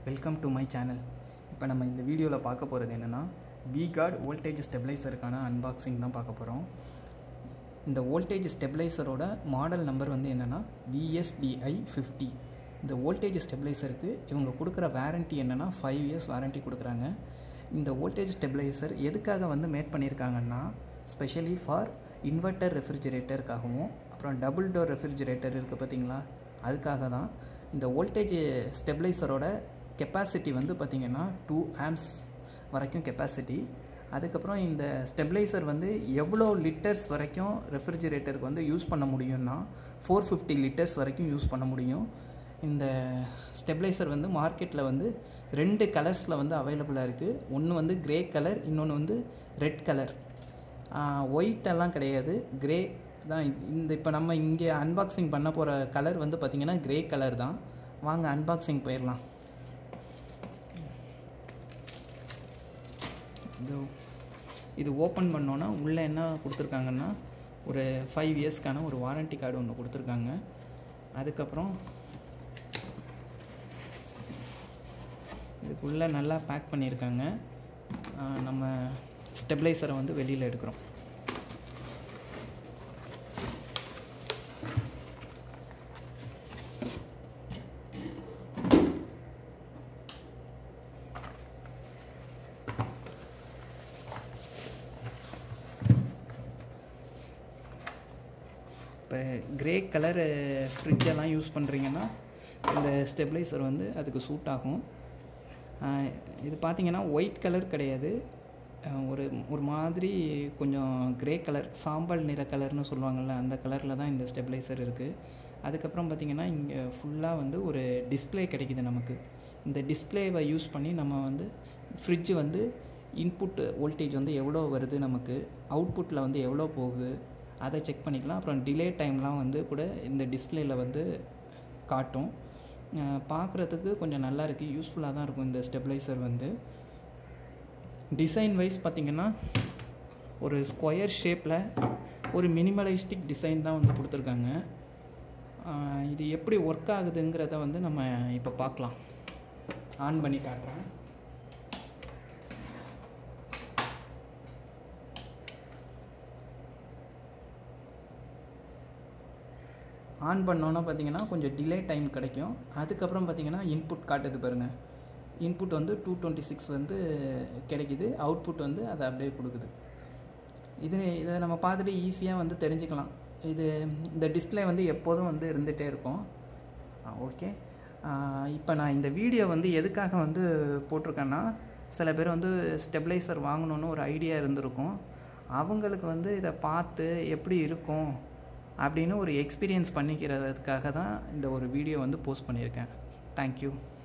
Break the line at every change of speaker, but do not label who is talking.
welcome to my channel இப்போ நம்ம இந்த வீடியோவில் பார்க்க போகிறது என்னென்னா கார்டு வோல்டேஜ் ஸ்டெபிளைசருக்கான அன்பாக்சிங் தான் பார்க்க போகிறோம் இந்த வோல்டேஜ் ஸ்டெபிளைசரோட மாடல் நம்பர் வந்து என்னென்னா விஎஸ்டிஐ ஃபிஃப்டி இந்த வோல்டேஜ் ஸ்டெபிளைசருக்கு இவங்க கொடுக்குற வாரண்ட்டி என்னென்னா ஃபைவ் இயர்ஸ் வாரண்ட்டி கொடுக்குறாங்க இந்த வோல்டேஜ் ஸ்டெபிளைசர் எதுக்காக வந்து மேட் பண்ணியிருக்காங்கன்னா ஸ்பெஷலி ஃபார் இன்வெர்ட்டர் ரெஃப்ரிஜிரேட்டருக்காகவும் அப்புறம் டபுள் டோர் ரெஃப்ரிஜிரேட்டர் இருக்குது பார்த்தீங்களா அதுக்காக தான் இந்த வோல்டேஜ் ஸ்டெபிளைசரோட கெப்பாசிட்டி வந்து பார்த்திங்கன்னா டூ ஆம்ஸ் வரைக்கும் கெப்பாசிட்டி அதுக்கப்புறம் இந்த ஸ்டெபிளைசர் வந்து எவ்வளோ லிட்டர்ஸ் வரைக்கும் ரெஃப்ரிஜிரேட்டருக்கு வந்து யூஸ் பண்ண முடியும்னா ஃபோர் ஃபிஃப்டி லிட்டர்ஸ் வரைக்கும் யூஸ் பண்ண முடியும் இந்த ஸ்டெபிளைசர் வந்து மார்க்கெட்டில் வந்து ரெண்டு கலர்ஸில் வந்து அவைலபிளாக இருக்குது ஒன்று வந்து கிரே கலர் இன்னொன்று வந்து ரெட் கலர் ஒயிட் எல்லாம் கிடையாது கிரே தான் இந்த இப்போ நம்ம இங்கே அன்பாக்சிங் பண்ண போகிற கலர் வந்து பார்த்திங்கன்னா கிரே கலர் தான் வாங்க அன்பாக்சிங் போயிடலாம் இது இது ஓப்பன் பண்ணோன்னா உள்ளே என்ன கொடுத்துருக்காங்கன்னா ஒரு ஃபைவ் இயர்ஸ்க்கான ஒரு வாரண்ட்டி கார்டு ஒன்று கொடுத்துருக்காங்க அதுக்கப்புறம் இதுக்குள்ளே நல்லா பேக் பண்ணியிருக்காங்க நம்ம ஸ்டெபிளைசரை வந்து வெளியில் எடுக்கிறோம் இப்போ கிரே கலர் ஃப்ரிட்ஜெல்லாம் யூஸ் பண்ணுறீங்கன்னா இந்த ஸ்டெபிளைசர் வந்து அதுக்கு சூட் ஆகும் இது பார்த்தீங்கன்னா ஒயிட் கலர் கிடையாது ஒரு ஒரு மாதிரி கொஞ்சம் கிரே கலர் சாம்பல் நிற கலர்னு சொல்லுவாங்கள்ல அந்த கலரில் தான் இந்த ஸ்டெபிளைசர் இருக்குது அதுக்கப்புறம் பார்த்திங்கன்னா இங்கே ஃபுல்லாக வந்து ஒரு டிஸ்பிளே கிடைக்கிது நமக்கு இந்த டிஸ்பிளேவை யூஸ் பண்ணி நம்ம வந்து ஃப்ரிட்ஜு வந்து இன்புட் வோல்டேஜ் வந்து எவ்வளோ வருது நமக்கு அவுட்புட்டில் வந்து எவ்வளோ போகுது அதை செக் பண்ணிக்கலாம் அப்புறம் டிலே டைம்லாம் வந்து கூட இந்த டிஸ்பிளேயில் வந்து காட்டும் பார்க்குறதுக்கு கொஞ்சம் நல்லா இருக்குது யூஸ்ஃபுல்லாக தான் இருக்கும் இந்த ஸ்டெபிளைசர் வந்து டிசைன் வைஸ் பார்த்திங்கன்னா ஒரு ஸ்கொயர் ஷேப்பில் ஒரு மினிமலிஸ்டிக் டிசைன் தான் வந்து கொடுத்துருக்காங்க இது எப்படி ஒர்க் ஆகுதுங்கிறத வந்து நம்ம இப்போ பார்க்கலாம் ஆன் பண்ணி காட்டுறேன் ஆன் பண்ணோன்னா பார்த்தீங்கன்னா கொஞ்சம் டிலே டைம் கிடைக்கும் அதுக்கப்புறம் பார்த்தீங்கன்னா இன்புட் காட்டுது பாருங்கள் இன்புட் வந்து டூ டுவெண்ட்டி சிக்ஸ் வந்து கிடைக்குது அவுட்புட் வந்து அதை அப்படியே கொடுக்குது இது இதை நம்ம பார்த்துட்டு ஈஸியாக வந்து தெரிஞ்சுக்கலாம் இது இந்த டிஸ்பிளே வந்து எப்போதும் வந்து இருந்துகிட்டே இருக்கும் ஓகே இப்போ நான் இந்த வீடியோ வந்து எதுக்காக வந்து போட்டிருக்கேன்னா சில பேர் வந்து ஸ்டெபிளைசர் வாங்கணுன்னு ஒரு ஐடியா இருந்திருக்கும் அவங்களுக்கு வந்து இதை பார்த்து எப்படி இருக்கும் அப்படின்னு ஒரு எக்ஸ்பீரியன்ஸ் பண்ணிக்கிறதுக்காக தான் இந்த ஒரு வீடியோ வந்து போஸ்ட் பண்ணியிருக்கேன் தேங்க்யூ